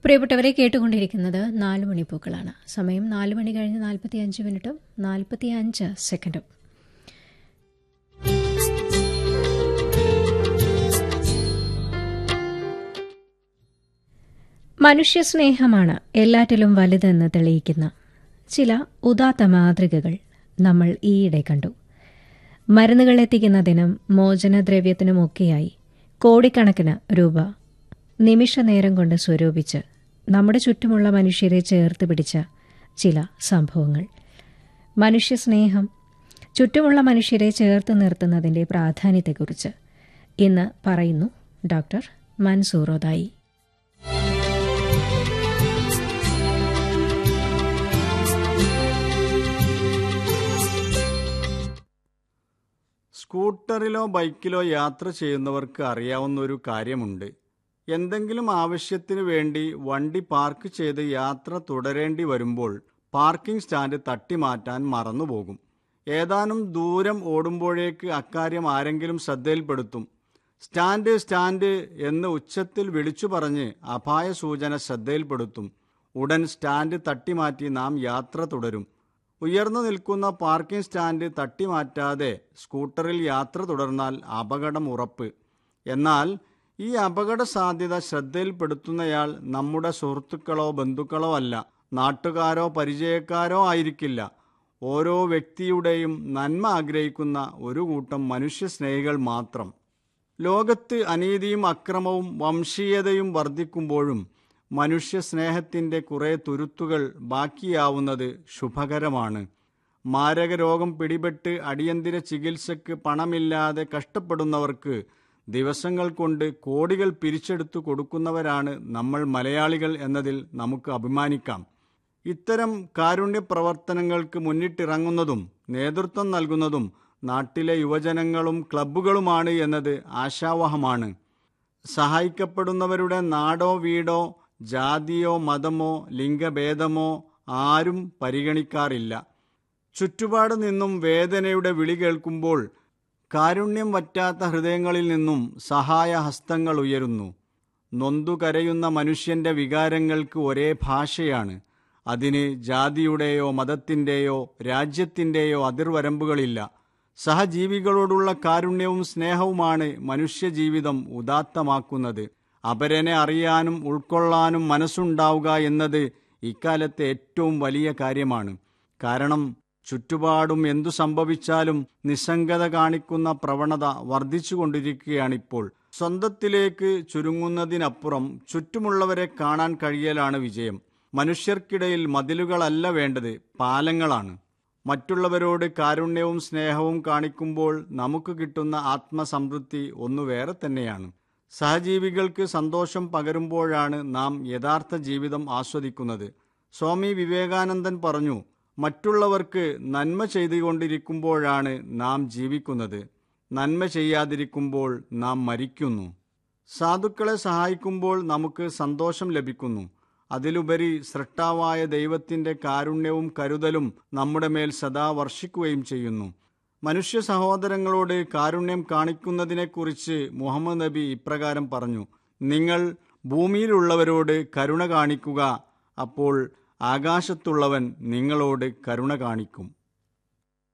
പ്രിയപ്പെട്ടവരെ കേട്ടുകൊണ്ടിരിക്കുന്നത് നാല് മണിപ്പൂക്കളാണ് സമയം നാല് മണി കഴിഞ്ഞ് നാൽപ്പത്തി അഞ്ച് മിനിറ്റും നാൽപ്പത്തി അഞ്ച് സെക്കൻഡും മനുഷ്യസ്നേഹമാണ് എല്ലാറ്റിലും വലുതെന്ന് തെളിയിക്കുന്ന ചില ഉദാത്ത മാതൃകകൾ നമ്മൾ ഈയിടെ കണ്ടു മരുന്നുകൾ എത്തിക്കുന്നതിനും മോചനദ്രവ്യത്തിനുമൊക്കെയായി കോടിക്കണക്കിന് രൂപ നിമിഷനേരം കൊണ്ട് സ്വരൂപിച്ച് നമ്മുടെ ചുറ്റുമുള്ള മനുഷ്യരെ ചേർത്ത് പിടിച്ച ചില സംഭവങ്ങൾ മനുഷ്യസ്നേഹം ചുറ്റുമുള്ള മനുഷ്യരെ ചേർത്ത് നിർത്തുന്നതിന്റെ പ്രാധാന്യത്തെക്കുറിച്ച് ഇന്ന് പറയുന്നു ഡോക്ടർ മൻസൂറോദായി സ്കൂട്ടറിലോ ബൈക്കിലോ യാത്ര ചെയ്യുന്നവർക്ക് അറിയാവുന്ന ഒരു കാര്യമുണ്ട് എന്തെങ്കിലും ആവശ്യത്തിനു വേണ്ടി വണ്ടി പാർക്ക് ചെയ്ത് യാത്ര തുടരേണ്ടി വരുമ്പോൾ പാർക്കിംഗ് സ്റ്റാൻഡ് തട്ടിമാറ്റാൻ മറന്നുപോകും ഏതാനും ദൂരം ഓടുമ്പോഴേക്ക് അക്കാര്യം ആരെങ്കിലും ശ്രദ്ധയിൽപ്പെടുത്തും സ്റ്റാൻഡ് സ്റ്റാൻഡ് എന്ന് ഉച്ചത്തിൽ വിളിച്ചു പറഞ്ഞ് അപായ സൂചന ശ്രദ്ധയിൽപ്പെടുത്തും ഉടൻ സ്റ്റാൻഡ് തട്ടിമാറ്റി നാം യാത്ര തുടരും ഉയർന്നു നിൽക്കുന്ന പാർക്കിംഗ് സ്റ്റാൻഡ് തട്ടിമാറ്റാതെ സ്കൂട്ടറിൽ യാത്ര തുടർന്നാൽ അപകടം ഉറപ്പ് എന്നാൽ ഈ അപകട സാധ്യത ശ്രദ്ധയിൽപ്പെടുത്തുന്നയാൾ നമ്മുടെ സുഹൃത്തുക്കളോ ബന്ധുക്കളോ അല്ല നാട്ടുകാരോ പരിചയക്കാരോ ആയിരിക്കില്ല ഓരോ വ്യക്തിയുടെയും നന്മ ആഗ്രഹിക്കുന്ന ഒരു കൂട്ടം മനുഷ്യസ്നേഹികൾ മാത്രം ലോകത്ത് അനീതിയും അക്രമവും വംശീയതയും വർദ്ധിക്കുമ്പോഴും മനുഷ്യ സ്നേഹത്തിൻ്റെ കുറേ തുരുത്തുകൾ ബാക്കിയാവുന്നത് ശുഭകരമാണ് മാരക രോഗം പിടിപെട്ട് അടിയന്തര ചികിത്സയ്ക്ക് പണമില്ലാതെ കഷ്ടപ്പെടുന്നവർക്ക് ദിവസങ്ങൾ കൊണ്ട് കോടികൾ പിരിച്ചെടുത്തു കൊടുക്കുന്നവരാണ് നമ്മൾ മലയാളികൾ എന്നതിൽ നമുക്ക് അഭിമാനിക്കാം ഇത്തരം കാരുണ്യ പ്രവർത്തനങ്ങൾക്ക് മുന്നിട്ടിറങ്ങുന്നതും നേതൃത്വം നൽകുന്നതും നാട്ടിലെ യുവജനങ്ങളും ക്ലബ്ബുകളുമാണ് എന്നത് ആശാവഹമാണ് സഹായിക്കപ്പെടുന്നവരുടെ നാടോ വീടോ ജാതിയോ മതമോ ലിംഗഭേദമോ ആരും പരിഗണിക്കാറില്ല ചുറ്റുപാട് നിന്നും വേദനയുടെ വിളി കേൾക്കുമ്പോൾ കാരുണ്യം വറ്റാത്ത ഹൃദയങ്ങളിൽ നിന്നും സഹായഹസ്തങ്ങൾ ഉയരുന്നു നൊന്തു കരയുന്ന മനുഷ്യന്റെ വികാരങ്ങൾക്ക് ഒരേ ഭാഷയാണ് അതിന് ജാതിയുടെയോ മതത്തിൻ്റെയോ രാജ്യത്തിൻ്റെയോ അതിർവരമ്പുകളില്ല സഹജീവികളോടുള്ള കാരുണ്യവും സ്നേഹവുമാണ് മനുഷ്യജീവിതം ഉദാത്തമാക്കുന്നത് അപരനെ അറിയാനും ഉൾക്കൊള്ളാനും മനസ്സുണ്ടാവുക എന്നത് ഇക്കാലത്തെ ഏറ്റവും വലിയ കാര്യമാണ് കാരണം ചുറ്റുപാടും എന്തു സംഭവിച്ചാലും നിസ്സംഗത കാണിക്കുന്ന പ്രവണത വർദ്ധിച്ചുകൊണ്ടിരിക്കുകയാണിപ്പോൾ സ്വന്തത്തിലേക്ക് ചുരുങ്ങുന്നതിനപ്പുറം ചുറ്റുമുള്ളവരെ കാണാൻ കഴിയലാണ് വിജയം മനുഷ്യർക്കിടയിൽ മതിലുകളല്ല വേണ്ടത് പാലങ്ങളാണ് മറ്റുള്ളവരോട് കാരുണ്യവും സ്നേഹവും കാണിക്കുമ്പോൾ നമുക്ക് കിട്ടുന്ന ആത്മസംതൃപ്തി ഒന്നു വേറെ തന്നെയാണ് സഹജീവികൾക്ക് സന്തോഷം പകരുമ്പോഴാണ് നാം യഥാർത്ഥ ജീവിതം ആസ്വദിക്കുന്നത് സ്വാമി വിവേകാനന്ദൻ പറഞ്ഞു മറ്റുള്ളവർക്ക് നന്മ ചെയ്തുകൊണ്ടിരിക്കുമ്പോഴാണ് നാം ജീവിക്കുന്നത് നന്മ ചെയ്യാതിരിക്കുമ്പോൾ നാം മരിക്കുന്നു സാധുക്കളെ സഹായിക്കുമ്പോൾ നമുക്ക് സന്തോഷം ലഭിക്കുന്നു അതിലുപരി സൃഷ്ടാവായ ദൈവത്തിൻ്റെ കാരുണ്യവും കരുതലും നമ്മുടെ മേൽ സദാ വർഷിക്കുകയും ചെയ്യുന്നു മനുഷ്യ സഹോദരങ്ങളോട് കാരുണ്യം കാണിക്കുന്നതിനെക്കുറിച്ച് മുഹമ്മദ് നബി ഇപ്രകാരം പറഞ്ഞു നിങ്ങൾ ഭൂമിയിലുള്ളവരോട് കരുണ കാണിക്കുക അപ്പോൾ ആകാശത്തുള്ളവൻ നിങ്ങളോട് കരുണ കാണിക്കും